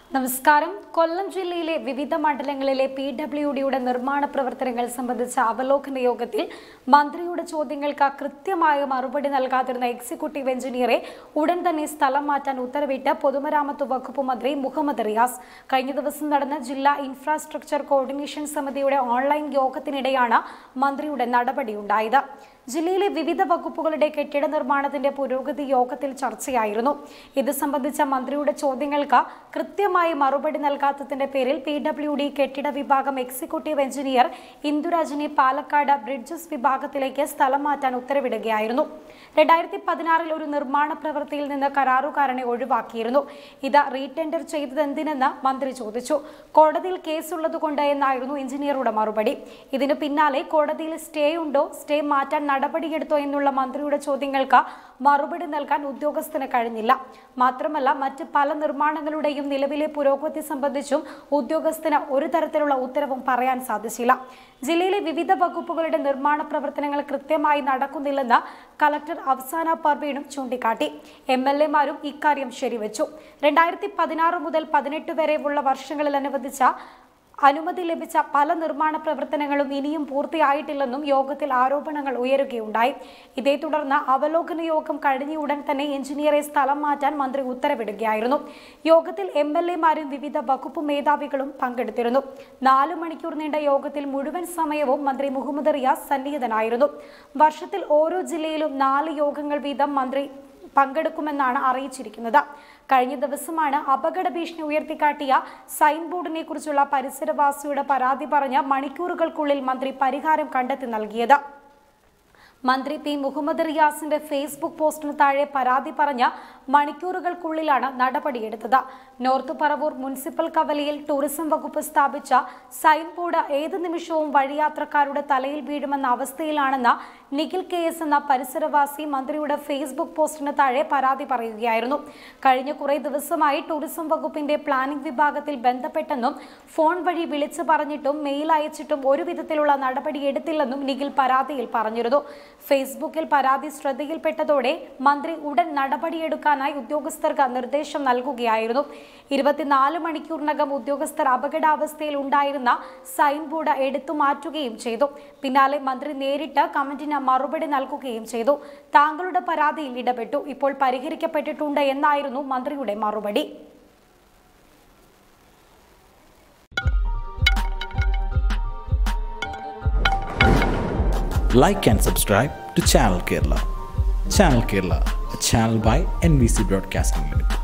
നമസ്കാരം കൊല്ലം ജില്ലയിലെ വിവിധ മണ്ഡലങ്ങളിലെ പി ഡബ്ല്യു ഡിയുടെ നിർമ്മാണ പ്രവർത്തനങ്ങൾ സംബന്ധിച്ച അവലോകന യോഗത്തിൽ മന്ത്രിയുടെ ചോദ്യങ്ങൾക്ക് കൃത്യമായ മറുപടി നൽകാതിരുന്ന എക്സിക്യൂട്ടീവ് എഞ്ചിനീയറെ ഉടൻ തന്നെ സ്ഥലം മാറ്റാൻ ഉത്തരവിട്ട് പൊതുമരാമത്ത് വകുപ്പ് മന്ത്രി മുഹമ്മദ് റിയാസ് കഴിഞ്ഞ ദിവസം നടന്ന ജില്ലാ ഇൻഫ്രാസ്ട്രക്ചർ കോർഡിനേഷൻ സമിതിയുടെ ഓൺലൈൻ യോഗത്തിനിടെയാണ് മന്ത്രിയുടെ നടപടിയുണ്ടായത് ജില്ലയിലെ വിവിധ വകുപ്പുകളുടെ കെട്ടിട നിർമ്മാണത്തിന്റെ പുരോഗതി യോഗത്തിൽ ചർച്ചയായിരുന്നു ഇത് സംബന്ധിച്ച മന്ത്രിയുടെ ചോദ്യങ്ങൾക്ക് കൃത്യമായി മറുപടി നൽകാത്തതിന്റെ പേരിൽ പി ഡബ്ല്യു ഡി കെട്ടിട വിഭാഗം എക്സിക്യൂട്ടീവ് എഞ്ചിനീയർ ഇന്ദുരാജിനെ പാലക്കാട് ബ്രിഡ്ജസ് വിഭാഗത്തിലേക്ക് സ്ഥലം മാറ്റാൻ ഉത്തരവിടുകയായിരുന്നു രണ്ടായിരത്തി പതിനാറിൽ ഒരു നിർമ്മാണ പ്രവൃത്തിയിൽ നിന്ന് കരാറുകാരനെ ഒഴിവാക്കിയിരുന്നു ഇത് റീടെൻഡർ ചെയ്തത് എന്തിനെന്ന് മന്ത്രി ചോദിച്ചു കോടതിയിൽ കേസുള്ളതുകൊണ്ട് എന്നായിരുന്നു എഞ്ചിനീയറുടെ മറുപടി ഇതിനു പിന്നാലെ കോടതിയിൽ സ്റ്റേ ഉണ്ടോ സ്റ്റേ മാറ്റാൻ നടപടിയെടുത്തോ എന്നുള്ള മന്ത്രിയുടെ ചോദ്യങ്ങൾക്ക് മറുപടി നൽകാൻ ഉദ്യോഗസ്ഥന് കഴിഞ്ഞില്ല മാത്രമല്ല മറ്റ് പല നിർമ്മാണങ്ങളുടെയും നിലവിലെ പുരോഗതി സംബന്ധിച്ചും ഉദ്യോഗസ്ഥന് ഒരു തരത്തിലുള്ള ഉത്തരവും പറയാൻ സാധിച്ചില്ല ജില്ലയിലെ വിവിധ വകുപ്പുകളുടെ നിർമ്മാണ പ്രവർത്തനങ്ങൾ കൃത്യമായി നടക്കുന്നില്ലെന്ന് കലക്ടർ അവസാന പർവീണും ചൂണ്ടിക്കാട്ടി എം എൽ എമാരും ഇക്കാര്യം ശരിവെച്ചു രണ്ടായിരത്തി പതിനാറ് മുതൽ പതിനെട്ട് വരെയുള്ള വർഷങ്ങളിൽ അനുവദിച്ച അനുമതി ലഭിച്ച പല നിർമ്മാണ പ്രവർത്തനങ്ങളും ഇനിയും പൂർത്തിയായിട്ടില്ലെന്നും യോഗത്തിൽ ആരോപണങ്ങൾ ഉയരുകയുണ്ടായി ഇതേ തുടർന്ന് അവലോകന യോഗം കഴിഞ്ഞ ഉടൻ തന്നെ എഞ്ചിനീയറെ സ്ഥലം മാറ്റാൻ മന്ത്രി ഉത്തരവിടുകയായിരുന്നു യോഗത്തിൽ എം എൽ എമാരും വിവിധ വകുപ്പ് മേധാവികളും പങ്കെടുത്തിരുന്നു നാലു മണിക്കൂർ നീണ്ട യോഗത്തിൽ മുഴുവൻ സമയവും മന്ത്രി മുഹമ്മദ് റിയാസ് സന്നിഹിതനായിരുന്നു വർഷത്തിൽ ഓരോ ജില്ലയിലും നാല് യോഗങ്ങൾ വീതം മന്ത്രി പങ്കെടുക്കുമെന്നാണ് അറിയിച്ചിരിക്കുന്നത് കഴിഞ്ഞ ദിവസമാണ് അപകട ഭീഷണി ഉയർത്തിക്കാട്ടിയ സൈൻ ബോർഡിനെ കുറിച്ചുള്ള പരിസരവാസിയുടെ പരാതി പറഞ്ഞ് മണിക്കൂറുകൾക്കുള്ളിൽ മന്ത്രി പരിഹാരം കണ്ടെത്തി നൽകിയത് മന്ത്രി പി മുഹമ്മദ് റിയാസിന്റെ ഫേസ്ബുക്ക് പോസ്റ്റിന് താഴെ പരാതി പറഞ്ഞ മണിക്കൂറുകൾക്കുള്ളിലാണ് നടപടിയെടുത്തത് നോർത്ത് പറവൂർ മുനിസിപ്പൽ കവലയിൽ ടൂറിസം വകുപ്പ് സ്ഥാപിച്ച സൈൻ ബോർഡ് ഏത് നിമിഷവും വഴിയാത്രക്കാരുടെ തലയിൽ വീഴുമെന്ന അവസ്ഥയിലാണെന്ന് നിഖിൽ കെ എസ് എന്ന പരിസരവാസി മന്ത്രിയുടെ ഫേസ്ബുക്ക് പോസ്റ്റിന് താഴെ പരാതി പറയുകയായിരുന്നു കഴിഞ്ഞ കുറെ ദിവസമായി ടൂറിസം വകുപ്പിന്റെ പ്ലാനിംഗ് വിഭാഗത്തിൽ ബന്ധപ്പെട്ടെന്നും ഫോൺ വഴി വിളിച്ചു പറഞ്ഞിട്ടും മെയിൽ അയച്ചിട്ടും ഒരു വിധത്തിലുള്ള നടപടി എടുത്തില്ലെന്നും നിഖിൽ പരാതിയിൽ പറഞ്ഞിരുന്നു ഫേസ്ബുക്കിൽ പരാതി ശ്രദ്ധയിൽപ്പെട്ടതോടെ മന്ത്രി ഉടൻ നടപടിയെടുക്കാനായി ഉദ്യോഗസ്ഥർക്ക് നിർദ്ദേശം നൽകുകയായിരുന്നു ഇരുപത്തിനാല് മണിക്കൂറിനകം ഉദ്യോഗസ്ഥർ അപകടാവസ്ഥയിൽ ഉണ്ടായിരുന്ന സൈൻ ബോർഡ് എടുത്തു മാറ്റുകയും ചെയ്തു പിന്നാലെ മന്ത്രി നേരിട്ട് കമന്റിന് മറുപടി നൽകുകയും ചെയ്തു താങ്കളുടെ പരാതിയിൽ ഇടപെട്ടു ഇപ്പോൾ പരിഹരിക്കപ്പെട്ടിട്ടുണ്ട് എന്നായിരുന്നു മന്ത്രിയുടെ മറുപടി like and subscribe to Channel Kerala. Channel Kerala, a channel by NBC Broadcasting Limited.